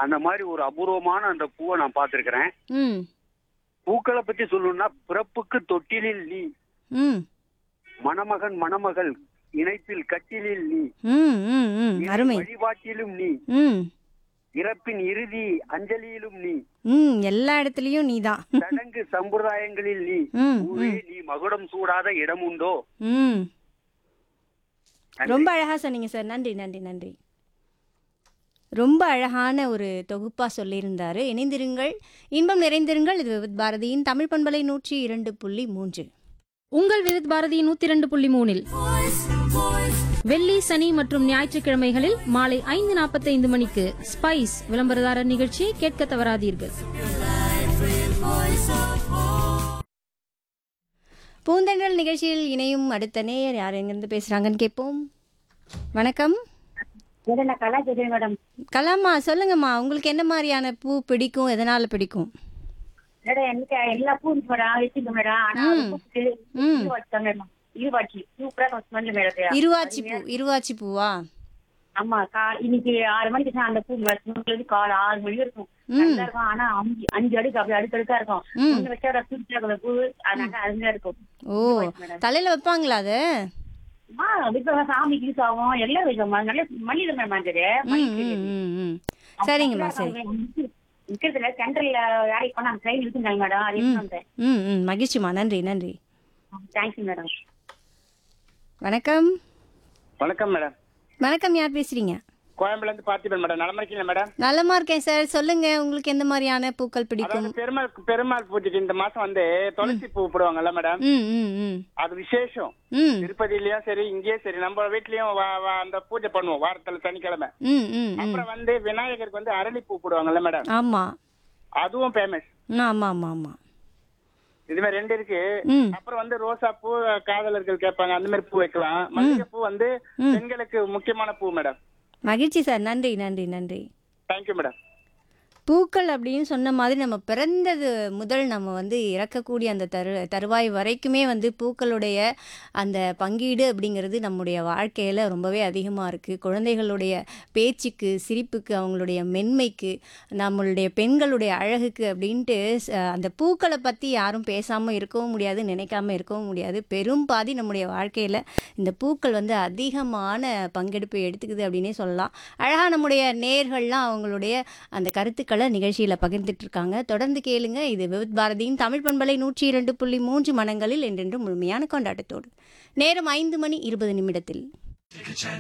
அந்த மாதிரி ஒரு அபூர்வமான அந்த பூவை நான் பார்த்திருக்கிறேன் ம் பூக்களை பத்தி சொல்லணும்னா பிறப்புக்கு தொட்டிலில் நீ ம் மணமகன் மணமகள் இணைப்பில் கட்டிலில் நீ ம் ம் ம் இறை அருமை வழிபாட்டிலும் நீ ம் இறப்பின் இறுதி அஞ்சலியிலும் நீ ம் எல்லா இடத்துலயும் நீதான் சடங்கு சம்பிரதாயங்களில் நீ ம் பூவே நீ மகுடம் சூடாத இடம் உண்டோ ம் ரொம்ப அழகா சொன்னீங்க சார் நன்றி நன்றி நன்றி ரொம்ப அழகான ஒரு தொகுப்பா சொல்லியிருந்தாரு இணைந்திருங்கள் இன்பம் நிறைந்திருங்கள் இது விவித் பாரதியின் தமிழ் பண்பலை நூற்றி இரண்டு புள்ளி மூன்று உங்கள் விருத் பாரதி நூத்தி இரண்டு புள்ளி மூணில் வெள்ளி சனி மற்றும் ஞாயிற்றுக்கிழமைகளில் மாலை ஐந்து நாற்பத்தைந்து மணிக்கு ஸ்பைஸ் விளம்பரதாரர் நிகழ்ச்சியை கேட்க தவறாதீர்கள் பூந்தென்றல் நிகழ்ச்சியில் இணையும் அடுத்த நேயர் யார் எங்கிருந்து பேசுறாங்கன்னு கேட்போம் வணக்கம் மேடம் நான் கலா பேசுறேன் மேடம் கலாமா சொல்லுங்கம்மா உங்களுக்கு என்ன மாதிரியான பூ பிடிக்கும் எதனால பிடிக்கும் மேடம் எனக்கு எல்லா பூ இருக்கு மேடம் வச்சிருக்கேன் மேடம் ஆனா அது பூக்கு ம். இது வச்சாங்க மேடம் இருவாச்சி சூப்பரா ஸ்மெல் மேடம் இருவாச்சி பூ இருவாச்சி பூவா ஆமா கா இன்னைக்கு ஆறு மணிக்கு தான் அந்த பூ ஸ்மெல் காலை ஆறு மணி இருக்கும் நல்லா இருக்கும் ஆனா அஞ்சு அஞ்சு அடுக்கு அப்படி அடுக்கடுக்கா இருக்கும் ம். ஒண்ணு வச்சா சூப்பரா பூ அதனால அருமையா இருக்கும் ஓ தலையில வைப்பாங்களா அது ஆ இப்ப சாமிக்கு யூஸ் ஆகும் எல்லாம் வைக்கும் நல்ல மல்லிகை மேடம் அது ம், ம், ம், ம். சரிங்கம்மா சரி விக்கிறதுல சென்ட்ரல்ல வேலைக்கு போனா அந்த ட்ரெயின் இருக்குங்க மேடம் அது வந்தேன் ம் ம் மகிழ்ச்சிம்மா நன்றி நன்றி தேங்க்யூ மேடம் வணக்கம் வணக்கம் மேடம் வணக்கம் யார் பேசுறீங்க கோயம்புல இருந்து பார்த்திபன் மேடம் நலமா இருக்கீங்களா மேடம் நலமா இருக்கேன் சார் சொல்லுங்க உங்களுக்கு எந்த மாதிரியான பூக்கள் பிடிக்கும் அதாவது பெருமாள் பெருமாள் பூஜைக்கு இந்த மாசம் வந்து துளசி பூ போடுவாங்கல்ல மேடம் ம் ம் ம் அது விசேஷம் ம் திருப்பதிலயும் சரி இங்கேயும் சரி நம்ம வீட்லயும் வா- வா- அந்த பூஜை பண்ணுவோம் வாரத்துல சனிக்கிழமை ம் ம் ம் அப்புறம் வந்து விநாயகருக்கு வந்து அரளி பூ போடுவாங்கல்ல மேடம் ஆமா அதுவும் ஃபேமஸ் ம், ஆமா ஆமா ஆமா இது மாதிரி ரெண்டு இருக்கு ம் அப்புறம் வந்து ரோசா பூ காதலர்கள் கேட்பாங்க அந்த மாதிரி பூ வைக்கலாம் மல்லிகை பூ வந்து பெண்களுக்கு முக்கியமான பூ மேடம் மகிழ்ச்சி சார் நன்றி நன்றி நன்றி தேங்க்யூ மேடம் பூக்கள் அப்படின்னு சொன்ன மாதிரி நம்ம பிறந்தது முதல் நம்ம வந்து இறக்கக்கூடிய அந்த தரு தருவாய் வரைக்குமே வந்து பூக்களுடைய அந்த பங்கீடு அப்படிங்கிறது நம்முடைய வாழ்க்கையில் ரொம்பவே அதிகமாக இருக்குது குழந்தைகளுடைய பேச்சுக்கு சிரிப்புக்கு அவங்களுடைய மென்மைக்கு நம்மளுடைய பெண்களுடைய அழகுக்கு அப்படின்ட்டு ச- அந்த பூக்களை பற்றி யாரும் பேசாமல் இருக்கவும் முடியாது நினைக்காம இருக்கவும் முடியாது பெரும் பாதி நம்முடைய வாழ்க்கையில் இந்த பூக்கள் வந்து அதிகமான பங்கெடுப்பு எடுத்துக்குது அப்படின்னே சொல்லலாம் அழகாக நம்முடைய நேர்கள்லாம் அவங்களுடைய அந்த கருத்துக்களை நிகழ்ச்சியில் பகிர்ந்துட்டு இருக்காங்க தொடர்ந்து கேளுங்க இது விவித் பாரதியின் தமிழ் பண்பலை நூற்றி இரண்டு புள்ளி மூன்று மனங்களில் என்றென்று முழுமையான கொண்டாட்டத்தோடு நேரம் ஐந்து மணி இருபது நிமிடத்தில்